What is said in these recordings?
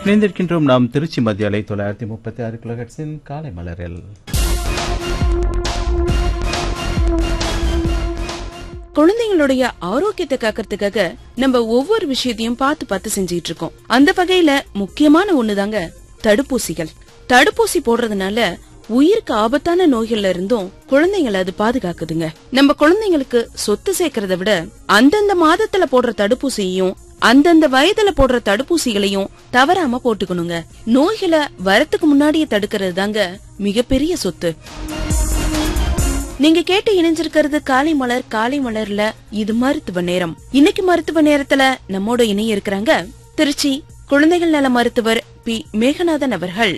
இணைந்திருக்கின்றோம் நாம் திருச்சி மத்திய அலை தொள்ளாயிரத்தி முப்பத்தி ஆறு கிலோஹெட்ஸின் காலை மலரில் குழந்தைங்களுடைய ஆரோக்கியத்தை காக்கறதுக்காக நம்ம ஒவ்வொரு விஷயத்தையும் பார்த்து பார்த்து செஞ்சிட்டு இருக்கோம் அந்த வகையில முக்கியமான ஒண்ணுதாங்க தடுப்பூசிகள் தடுப்பூசி போடுறதுனால உயிருக்கு ஆபத்தான நோய்கள்ல இருந்தும் குழந்தைங்களை அது பாதுகாக்குதுங்க நம்ம குழந்தைங்களுக்கு சொத்து சேர்க்கறத விட அந்தந்த மாதத்துல போடுற தடுப்பூசியையும் அந்தந்த வயதுல போடுற தடுப்பூசிகளையும் தவறாம போட்டுக்கணுங்க நோய்களை வரத்துக்கு முன்னாடியே தடுக்கிறது தாங்க மிகப்பெரிய சொத்து நீங்க கேட்டு இணைஞ்சிருக்கிறது காலை மலர் காலை மலர்ல இது மருத்துவ நேரம் இன்னைக்கு மருத்துவ நேரத்துல நம்மோட இணைய இருக்கிறாங்க திருச்சி குழந்தைகள் நல மருத்துவர் பி மேகநாதன் அவர்கள்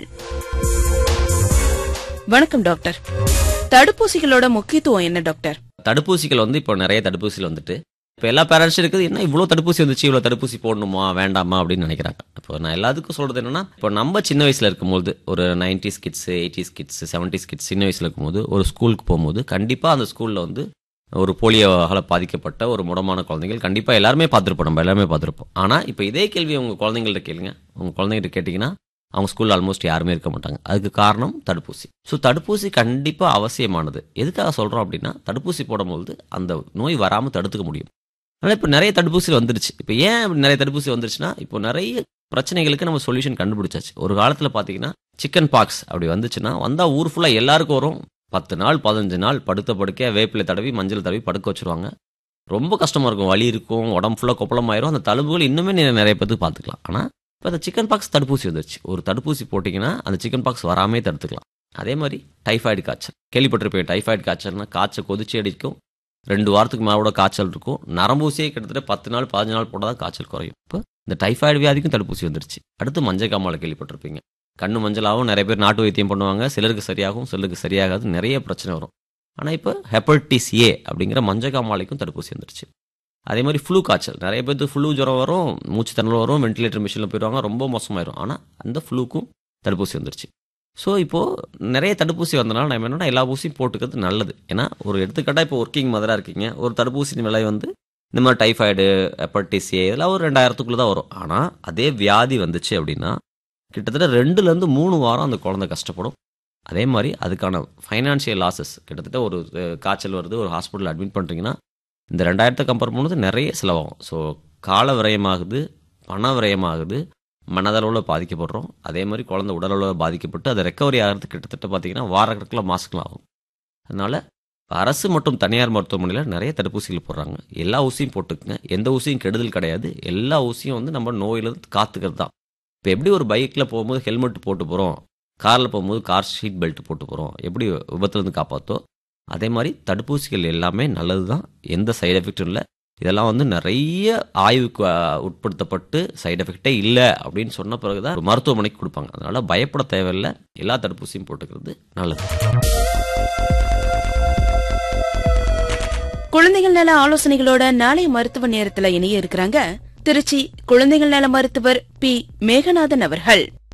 வணக்கம் டாக்டர் தடுப்பூசிகளோட முக்கியத்துவம் என்ன டாக்டர் தடுப்பூசிகள் வந்து இப்போ நிறைய தடுப்பூசிகள் வந்துட்டு இப்போ எல்லா பேரண்ட்ஸும் இருக்குது என்ன இவ்வளோ தடுப்பூசி வந்துச்சு இவ்வளோ தடுப்பூசி போடணுமா வேண்டாமா அப்படின்னு நினைக்கிறாங்க இப்போ நான் எல்லாத்துக்கும் சொல்கிறது என்னன்னா இப்போ நம்ம சின்ன வயசில் இருக்கும்போது ஒரு nineties kids eighties kids seventies kids சின்ன வயசில் இருக்கும்போது ஒரு ஸ்கூலுக்கு போகும்போது கண்டிப்பாக அந்த ஸ்கூலில் வந்து ஒரு போலியோவால் பாதிக்கப்பட்ட ஒரு முடமான குழந்தைகள் கண்டிப்பாக எல்லாருமே பார்த்துருப்போம் நம்ம எல்லாருமே பார்த்துருப்போம் ஆனால் இப்போ இதே கேள்வி உங்கள் குழந்தைங்கள்ட்ட கேளுங்க உங்கள் குழந்தைகிட்ட கேட்டிங்கன்னா அவங்க ஸ்கூலில் ஆல்மோஸ்ட் யாருமே இருக்க மாட்டாங்க அதுக்கு காரணம் தடுப்பூசி ஸோ தடுப்பூசி கண்டிப்பாக அவசியமானது எதுக்காக சொல்கிறோம் அப்படின்னா தடுப்பூசி போடும்போது அந்த நோய் வராமல் தடுத்துக்க முடியும் அதனால் இப்போ நிறைய தடுப்பூசி வந்துருச்சு இப்போ ஏன் இப்படி நிறைய தடுப்பூசி வந்துருச்சுன்னா இப்போ நிறைய பிரச்சனைகளுக்கு நம்ம சொல்யூஷன் கண்டுபிடிச்சாச்சு ஒரு காலத்தில் பார்த்தீங்கன்னா சிக்கன் பாக்ஸ் அப்படி வந்துச்சுன்னா வந்தால் ஊர் ஃபுல்லாக எல்லாருக்கும் வரும் பத்து நாள் பதினஞ்சு நாள் படுத்த படுக்க வேப்பிலை தடவி மஞ்சள் தடவி படுக்க வச்சிருவாங்க ரொம்ப கஷ்டமாக இருக்கும் வலி இருக்கும் உடம்பு ஃபுல்லாக கொப்பளமாயிரும் அந்த தழும்புகள் இன்னுமே நீ நிறைய பேருக்கு பார்த்துக்கலாம் ஆனால் இப்போ அந்த சிக்கன் பாக்ஸ் தடுப்பூசி வந்துருச்சு ஒரு தடுப்பூசி போட்டிங்கன்னா அந்த சிக்கன் பாக்ஸ் வராமே தடுத்துக்கலாம் அதே மாதிரி டைஃபாய்டு காய்ச்சல் கேள்விப்பட்டிருப்பேன் டைஃபாய்டு காய்ச்சல்னா காய்ச்சல் கொதிச்சு அடிக்கும் ரெண்டு வாரத்துக்கு மேலோட காய்ச்சல் இருக்கும் நரம்பூசியே கிட்டத்தட்ட பத்து நாள் பதினஞ்சு நாள் போட்டால் தான் காய்ச்சல் குறையும் இப்போ இந்த டைஃபாய்டு வியாதிக்கும் தடுப்பூசி வந்துருச்சு அடுத்து மஞ்சள் காமாலை கேள்விப்பட்டிருப்பீங்க கண்ணு மஞ்சளாகவும் நிறைய பேர் நாட்டு வைத்தியம் பண்ணுவாங்க சிலருக்கு சரியாகும் சிலருக்கு சரியாகாது நிறைய பிரச்சனை வரும் ஆனால் இப்போ ஹெப்படைட்டிஸ் ஏ அப்படிங்கிற மஞ்சள் காமாலைக்கும் தடுப்பூசி வந்துருச்சு அதே மாதிரி ஃப்ளூ காய்ச்சல் நிறைய பேருக்கு ஃப்ளூ ஜுரம் வரும் மூச்சு திணறல் வரும் வென்டிலேட்டர் மிஷினில் போயிடுவாங்க ரொம்ப மோசமாயிரும் ஆனால் அந்த ஃப்ளூக்கும் தடுப்பூசி வந்துருச்சு ஸோ இப்போது நிறைய தடுப்பூசி வந்தனால நம்ம என்னன்னா எல்லா ஊசியும் போட்டுக்கிறது நல்லது ஏன்னா ஒரு எடுத்துக்காட்டாக இப்போ ஒர்க்கிங் மதராக இருக்கீங்க ஒரு தடுப்பூசி விலை வந்து இந்த மாதிரி டைஃபாய்டு ஹெப்படைட்டிஸ் ஏ இதெல்லாம் ஒரு ரெண்டாயிரத்துக்குள்ளே தான் வரும் ஆனால் அதே வியாதி வந்துச்சு அப்படின்னா கிட்டத்தட்ட ரெண்டுலேருந்து மூணு வாரம் அந்த குழந்தை கஷ்டப்படும் அதே மாதிரி அதுக்கான ஃபைனான்ஷியல் லாசஸ் கிட்டத்தட்ட ஒரு அஹ், காய்ச்சல் வருது ஒரு ஹாஸ்பிட்டல் அட்மிட் பண்ணுறீங்கன்னா இந்த ரெண்டாயிரத்தை கம்பேர் பண்ணும்போது நிறைய செலவாகும் ஸோ கால விரயமாகுது பண விரயமாகுது மனதளவில் பாதிக்கப்படுறோம் அதே மாதிரி குழந்தை உடலளவில் பாதிக்கப்பட்டு அது ரெக்கவரி ஆகிறதுக்கு கிட்டத்தட்ட பார்த்தீங்கன்னா வாரக்கணக்கில் மாசங்கள் ஆகும் அதனால் அரசு மற்றும் தனியார் மருத்துவமனையில் நிறைய தடுப்பூசிகள் போடுறாங்க எல்லா ஊசியும் போட்டுக்குங்க எந்த ஊசியும் கெடுதல் கிடையாது எல்லா ஊசியும் வந்து நம்ம நோயிலிருந்து காத்துக்கிறது தான் இப்போ எப்படி ஒரு பைக்கில் போகும்போது ஹெல்மெட் போட்டு போகிறோம் காரில் போகும்போது கார் சீட் பெல்ட் போட்டு போகிறோம் எப்படி விபத்துலேருந்து காப்பாற்றோ அதே மாதிரி தடுப்பூசிகள் எல்லாமே நல்லது தான் எந்த சைடு எஃபெக்டும் இல்லை இதெல்லாம் வந்து நிறைய ஆய்வுக்கு அஹ், உட்படுத்தப்பட்டு சைடு எஃபெக்டே இல்லை அப்படின்னு சொன்ன பிறகு தான் ஒரு மருத்துவமனைக்கு கொடுப்பாங்க அதனால பயப்பட தேவையில்லை எல்லா தடுப்பூசியும் போட்டுக்கிறது நல்லது குழந்தைகள் நல ஆலோசனைகளோட நாளைய மருத்துவ நேரத்துல இணைய இருக்கிறாங்க திருச்சி குழந்தைகள் நல மருத்துவர் பி மேகநாதன் அவர்கள்